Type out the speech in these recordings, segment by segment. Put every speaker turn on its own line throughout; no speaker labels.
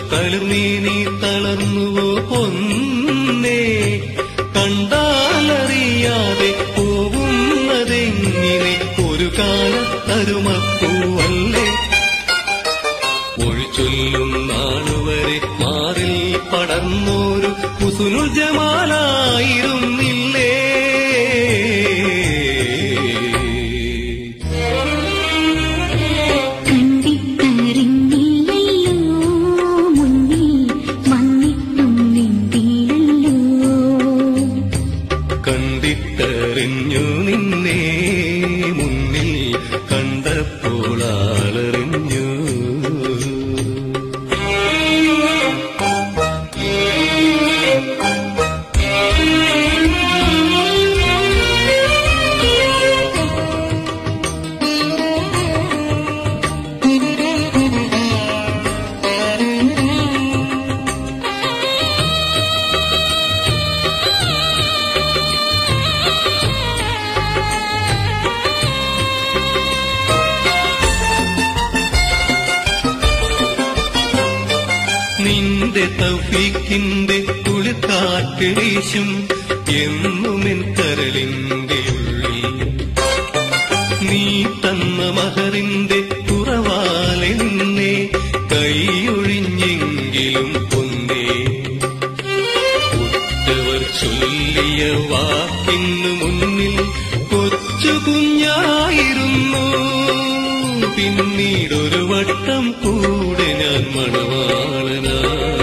തളിർമീനി തളർന്നുവോ പൊന്നേ കണ്ടാലറിയാതെ പോകുന്നതെങ്ങിനെ ഒരു കാലത്തരുമപ്പൂവല്ലേ ഒഴിച്ചൊല്ലും നാളുവരെ മാറിൽ പടർന്നോരു കുസുനുൽ ജമാലായിരുന്നില്ലേ
കണ്ടിട്ടറിഞ്ഞില്ലല്ലോ മുന്നിൽ വന്നിട്ടും നിന്തിയിലല്ലോ
കണ്ടിട്ടറിഞ്ഞു നിന്നെ മുന്നിൽ കണ്ടപ്പോൾ ആളറിഞ്ഞു നിന്റെ തൗഫീക്കിന്റെ കുളിർക്കാറ്റ് വീശും എന്നുമെൻ കരളിന്റെ ഉള്ളിൽ നീ തന്ന മഹറിന്റെ കുറവാലെ നിന്നെ കൈയൊഴിഞ്ഞെങ്കിലും പൊന്നേ ഉറ്റവർ ചൊല്ലിയ വാക്കിന്നു മുന്നിൽ കൊച്ചു കുഞ്ഞായിരുന്നു പിന്നീടൊരു വട്ടം കൂടെ ഞാൻ മണവാളനാ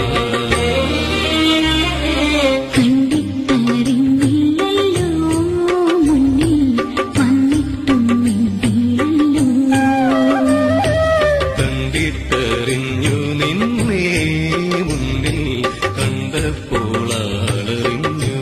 കണ്ടിട്ടറിഞ്ഞില്ലല്ലോ മുന്നിൽ വന്നിട്ടും നിന്തിയിലല്ലോ
കണ്ടിട്ടറിഞ്ഞു നിന്നെ മുന്നിൽ കണ്ടപ്പോൾ ആളറിഞ്ഞു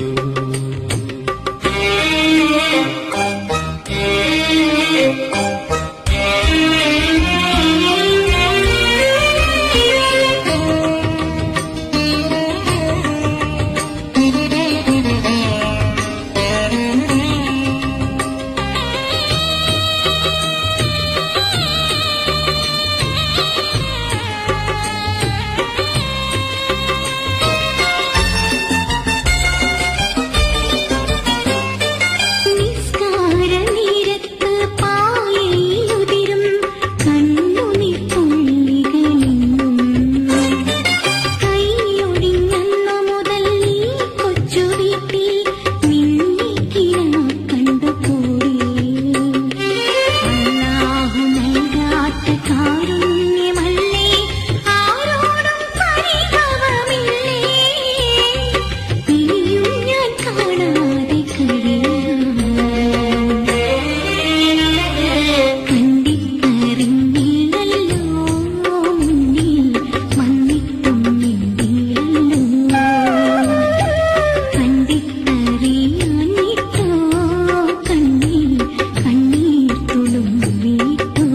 നിസ്കാര നേരത്ത് പായയിലുതിരും കണ്ണുനീർ തുള്ളികളെന്നും കൈയൊടിഞ്ഞന്നു മുതൽ നീ കൊച്ചു വീട്ടിൽ നിന്നെ കിരണം കണ്ടുകൂടി അല്ലാഹു നൽകാത്ത കാരുണ്യമല്ലേ ആരോടും പരിഭവമില്ലേ ഇനിയും ഞാൻ കാണാതെ കണ്ടിട്ടറിഞ്ഞില്ലല്ലോ മുന്നിൽ വന്നിട്ടും നിന്തിയിലല്ലോ കണ്ടിട്ടറിയാനിട്ടോ കണ്ണിൽ കണ്ണീർ തുളുമ്പിട്ടോ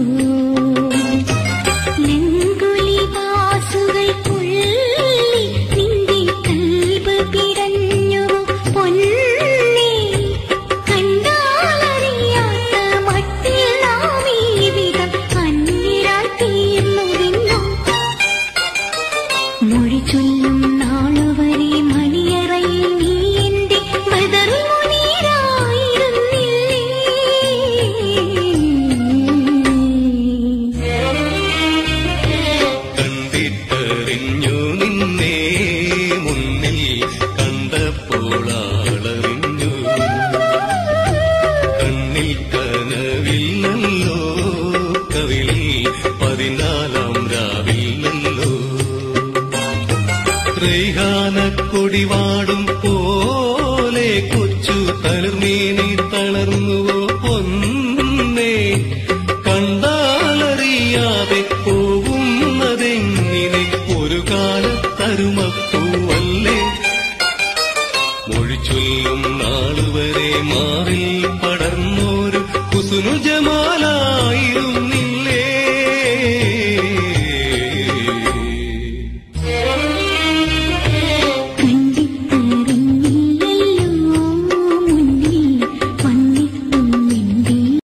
ലെങ്കുലിവാസുകൾക്കുള്ളിൽ നിന്റെ കൽബ് പിടഞ്ഞു പൊന്നേ കണ്ടാലറിയാത്ത മട്ടിൽ നാം ഈ വിധം അന്യരായി തീർന്നുവെന്നും മൊഴി ചൊല്ലും നാളുവരെ മണിയറയിൽ നീ എന്റെ ബദറുൽ മുനീറായിരുന്നില്ലേ
കണ്ടിട്ടറിഞ്ഞു നിന്നെ മുന്നിൽ കണ്ടപ്പോൾ ആളറിഞ്ഞു കണ്ണിൽ കനവില്ലല്ലോ കവിളിൽ പതിനാലാം രാവില്ലല്ലോ റെയ്ഹാനക്കൊടിവാടും പോലെ കൊച്ചു തളിർമീനി തളർന്നുവോ പൊന്നേ കണ്ടാലറിയാതെ പോകുന്നതെങ്ങിനെ ഒരു കാലത്തരുമപ്പൂവല്ലേ മൊഴിച്ചൊല്ലും നാളുവരെ മാറിൽ പടർന്നോരു കുസുനുജമാ